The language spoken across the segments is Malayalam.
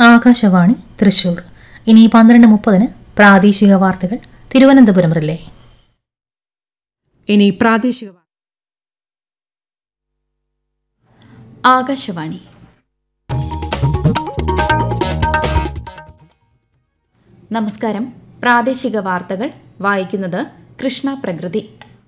ആകാശവാണി തൃശൂർ ഇനി പന്ത്രണ്ട് മുപ്പതിന് പ്രാദേശിക വാർത്തകൾ തിരുവനന്തപുരം റിലേ ഇനി പ്രാദേശിക വാർത്ത- ആകാശവാണി നമസ്കാരം പ്രാദേശിക വാർത്തകൾ വായിക്കുന്നത് കൃഷ്ണ പ്രകൃതി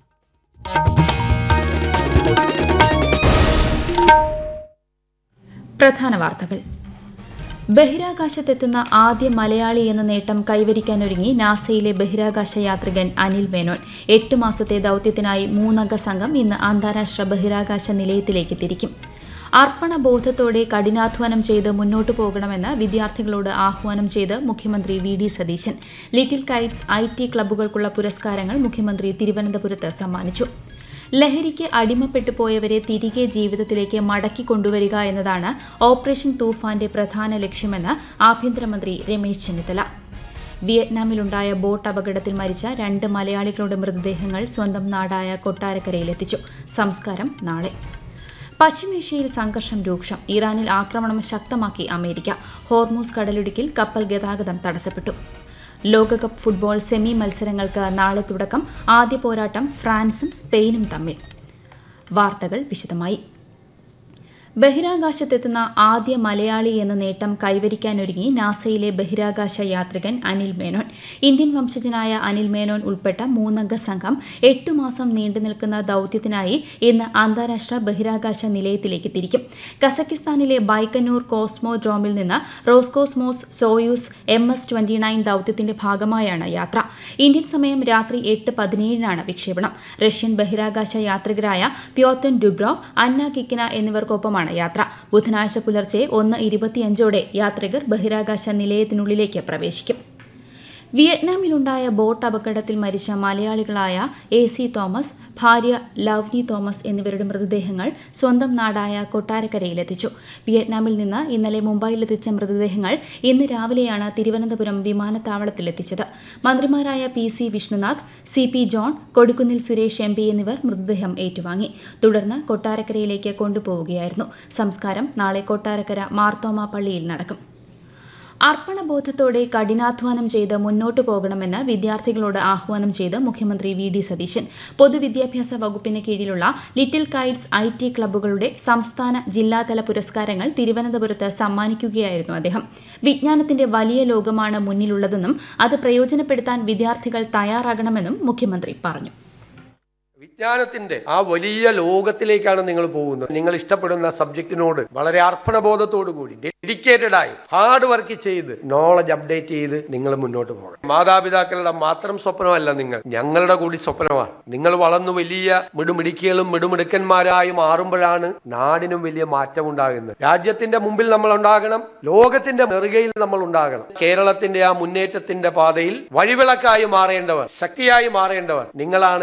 പ്രധാന വാർത്തകൾ ബഹിരാകാശത്തെത്തുന്ന ആദ്യ മലയാളി എന്ന നേട്ടം കൈവരിക്കാനൊരുങ്ങി നാസയിലെ ബഹിരാകാശ യാത്രികൻ അനിൽ മേനോൻ എട്ട് മാസത്തെ ദൌത്യത്തിനായി മൂന്നംഗ സംഘം ഇന്ന് അന്താരാഷ്ട്ര ബഹിരാകാശ നിലയത്തിലേക്ക് തിരിക്കും അർപ്പണബോധത്തോടെ കഠിനാധ്വാനം ചെയ്ത് മുന്നോട്ടു പോകണമെന്ന് വിദ്യാർത്ഥികളോട് ആഹ്വാനം ചെയ്ത് മുഖ്യമന്ത്രി V D Satheesan little kites I T ക്ലബ്ബുകൾക്കുള്ള പുരസ്കാരങ്ങൾ മുഖ്യമന്ത്രി തിരുവനന്തപുരത്ത് സമ്മാനിച്ചു ലഹരിക്ക് അടിമപ്പെട്ടു പോയവരെ തിരികെ ജീവിതത്തിലേക്ക് മടക്കി കൊണ്ടുവരിക എന്നതാണ് ഓപ്പറേഷൻ തൂഫാന്റെ പ്രധാന ലക്ഷ്യമെന്ന് ആഭ്യന്തരമന്ത്രി രമേശ് ചെന്നിത്തല വിയറ്റ്നാമിലുണ്ടായ ബോട്ട് അപകടത്തിൽ മരിച്ച രണ്ട് മലയാളികളുടെ മൃതദേഹങ്ങൾ സ്വന്തം നാടായ കൊട്ടാരക്കരയിലെത്തിച്ചു സംസ്കാരം നാളെ പശ്ചിമേഷ്യയിൽ സംഘർഷം രൂക്ഷം ഇറാനിൽ ആക്രമണം ശക്തമാക്കി അമേരിക്ക ഹോർമൂസ് കടലിടുക്കിൽ കപ്പൽ ഗതാഗതം തടസ്സപ്പെട്ടു ലോകകപ്പ് ഫുട്ബോൾ സെമി മത്സരങ്ങൾക്ക് നാളെ തുടക്കം ആദ്യ പോരാട്ടം ഫ്രാൻസും സ്പെയിനും തമ്മിൽ വാർത്തകൾ വിശദമായി ബഹിരാകാശത്തെത്തുന്ന ആദ്യ മലയാളി എന്ന നേട്ടം കൈവരിക്കാനൊരുങ്ങി നാസയിലെ ബഹിരാകാശ യാത്രികൻ അനിൽ മേനോൻ ഇന്ത്യൻ വംശജനായ അനിൽ മേനോൻ ഉൾപ്പെട്ട മൂന്നംഗ സംഘം എട്ടു മാസം നീണ്ടുനിൽക്കുന്ന ദൌത്യത്തിനായി ഇന്ന് അന്താരാഷ്ട്ര ബഹിരാകാശ നിലയത്തിലേക്ക് തിരിക്കും കസക്കിസ്ഥാനിലെ ബൈക്കന്നൂർ കോസ്മോഡ്രോമിൽ നിന്ന് Roscosmos Soyuz M S twenty nine ദൌത്യത്തിന്റെ ഭാഗമായാണ് യാത്ര ഇന്ത്യൻ സമയം രാത്രി എട്ട് പതിനേഴിനാണ് വിക്ഷേപണം റഷ്യൻ ബഹിരാകാശ യാത്രികരായ പ്യോത്തൻ ഡുബ്രോവ് അന്ന കിക്കിന എന്നിവർക്കൊപ്പമാണ് യാത്ര ബുധനാഴ്ച പുലർച്ചെ ഒന്ന് ഇരുപത്തിയഞ്ചോടെ യാത്രികർ ബഹിരാകാശ നിലയത്തിനുള്ളിലേക്ക് പ്രവേശിക്കും വിയറ്റ്നാമിലുണ്ടായ ബോട്ട് അപകടത്തിൽ മരിച്ച മലയാളികളായ എ സി തോമസ് ഭാര്യ ലവ്നി തോമസ് എന്നിവരുടെ മൃതദേഹങ്ങൾ സ്വന്തം നാടായ കൊട്ടാരക്കരയിലെത്തിച്ചു വിയറ്റ്നാമിൽ നിന്ന് ഇന്നലെ മുംബൈയിലെത്തിച്ച മൃതദേഹങ്ങൾ ഇന്ന് രാവിലെയാണ് തിരുവനന്തപുരം വിമാനത്താവളത്തിലെത്തിച്ചത് മന്ത്രിമാരായ P C Vishnunath C P John Kodikunnil Suresh M P എന്നിവർ മൃതദേഹം ഏറ്റുവാങ്ങി തുടർന്ന് കൊട്ടാരക്കരയിലേക്ക് കൊണ്ടുപോവുകയായിരുന്നു സംസ്കാരം നാളെ കൊട്ടാരക്കര മാർത്തോമ പള്ളിയിൽ നടക്കും അർപ്പണബോധത്തോടെ കഠിനാധ്വാനം ചെയ്ത് മുന്നോട്ടു പോകണമെന്ന് വിദ്യാർത്ഥികളോട് ആഹ്വാനം ചെയ്ത് മുഖ്യമന്ത്രി വി ഡി സതീശൻ പൊതുവിദ്യാഭ്യാസ വകുപ്പിന് കീഴിലുള്ള ലിറ്റിൽ കൈറ്റ്സ് ഐ ടി ക്ലബ്ബുകളുടെ സംസ്ഥാന ജില്ലാതല പുരസ്കാരങ്ങൾ തിരുവനന്തപുരത്ത് സമ്മാനിക്കുകയായിരുന്നു അദ്ദേഹം വിജ്ഞാനത്തിന്റെ വലിയ ലോകമാണ് മുന്നിലുള്ളതെന്നും അത് പ്രയോജനപ്പെടുത്താൻ വിദ്യാർത്ഥികൾ തയ്യാറാകണമെന്നും മുഖ്യമന്ത്രി പറഞ്ഞു വിജ്ഞാനത്തിന്റെ ആ വലിയ ലോകത്തിലേക്കാണ് നിങ്ങൾ പോകുന്നത് നിങ്ങൾ ഇഷ്ടപ്പെടുന്ന സബ്ജക്റ്റിനോട് വളരെ അർപ്പണബോധത്തോടു കൂടി ഡെഡിക്കേറ്റഡ് ആയി ഹാർഡ് വർക്ക് ചെയ്ത് നോളജ് അപ്ഡേറ്റ് ചെയ്ത് നിങ്ങൾ മുന്നോട്ട് പോകണം മാതാപിതാക്കളുടെ മാത്രം സ്വപ്നമല്ല നിങ്ങൾ ഞങ്ങളുടെ കൂടി സ്വപ്നമാണ് നിങ്ങൾ വളർന്നു വലിയ മിടുമിടുക്കികളും മിടുമിടുക്കന്മാരായി മാറുമ്പോഴാണ് നാടിനും വലിയ മാറ്റം ഉണ്ടാകുന്നത് രാജ്യത്തിന്റെ മുമ്പിൽ നമ്മൾ ഉണ്ടാകണം ലോകത്തിന്റെ നെറുകയിൽ നമ്മൾ ഉണ്ടാകണം കേരളത്തിന്റെ ആ മുന്നേറ്റത്തിന്റെ പാതയിൽ വഴിവിളക്കായി മാറേണ്ടവർ ശക്തിയായി മാറേണ്ടവർ നിങ്ങളാണ്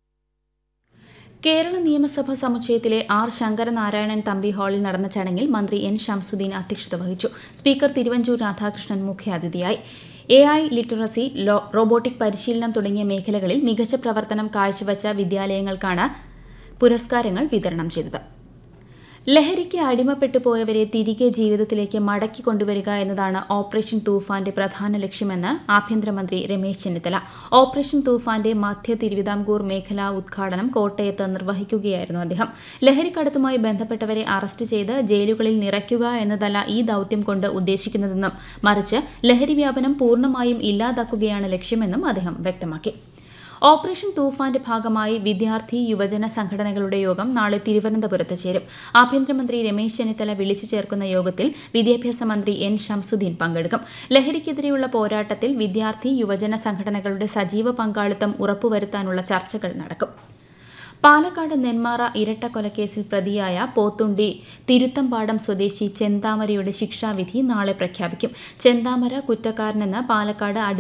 കേരള നിയമസഭാ സമുച്ചയത്തിലെ ആർ ശങ്കരനാരായണൻ തമ്പി ഹാളിൽ നടന്ന ചടങ്ങിൽ മന്ത്രി എൻ ഷംസുദ്ദീൻ അധ്യക്ഷത വഹിച്ചു സ്പീക്കർ തിരുവഞ്ചൂർ രാധാകൃഷ്ണൻ മുഖ്യാതിഥിയായി എ ഐ ലിറ്ററസി ലോ റോബോട്ടിക് പരിശീലനം തുടങ്ങിയ മേഖലകളിൽ മികച്ച പ്രവർത്തനം കാഴ്ചവച്ച വിദ്യാലയങ്ങൾക്കാണ് പുരസ്കാരങ്ങൾ വിതരണം ചെയ്തത് ലഹരിക്ക് അടിമപ്പെട്ടു പോയവരെ തിരികെ ജീവിതത്തിലേക്ക് മടക്കി കൊണ്ടുവരിക എന്നതാണ് ഓപ്പറേഷൻ തൂഫാന്റെ പ്രധാന ലക്ഷ്യമെന്ന് ആഭ്യന്തരമന്ത്രി രമേശ് ചെന്നിത്തല ഓപ്പറേഷൻ തൂഫാന്റെ മധ്യ തിരുവിതാംകൂർ മേഖലാ ഉദ്ഘാടനം കോട്ടയത്ത് നിർവഹിക്കുകയായിരുന്നു അദ്ദേഹം ലഹരിക്കടത്തുമായി ബന്ധപ്പെട്ടവരെ അറസ്റ്റ് ചെയ്ത് ജയിലുകളിൽ നിറയ്ക്കുക എന്നതല്ല ഈ ദൌത്യം കൊണ്ട് ഉദ്ദേശിക്കുന്നതെന്നും മറിച്ച് ലഹരി വ്യാപനം പൂർണ്ണമായും ഇല്ലാതാക്കുകയാണ് ലക്ഷ്യമെന്നും അദ്ദേഹം വ്യക്തമാക്കി ഓപ്പറേഷൻ തൂഫാന്റെ ഭാഗമായി വിദ്യാർത്ഥി യുവജന സംഘടനകളുടെ യോഗം നാളെ തിരുവനന്തപുരത്ത് ചേരും ആഭ്യന്തരമന്ത്രി രമേശ് ചെന്നിത്തല വിളിച്ചു ചേർക്കുന്ന യോഗത്തിൽ വിദ്യാഭ്യാസ മന്ത്രി എൻ ഷംസുദ്ദീൻ പങ്കെടുക്കും ലഹരിക്കെതിരെയുള്ള പോരാട്ടത്തിൽ വിദ്യാർത്ഥി യുവജന സംഘടനകളുടെ സജീവ പങ്കാളിത്തം ഉറപ്പുവരുത്താനുള്ള ചർച്ചകൾ നടക്കും പാലക്കാട് നെന്മാറ ഇരട്ടക്കൊലക്കേസിൽ പ്രതിയായ പോത്തുണ്ടി തിരുത്തമ്പാടം സ്വദേശി ചെന്താമരയുടെ ശിക്ഷാവിധി നാളെ പ്രഖ്യാപിക്കും ചെന്താമര കുറ്റക്കാരനെന്ന് പാലക്കാട്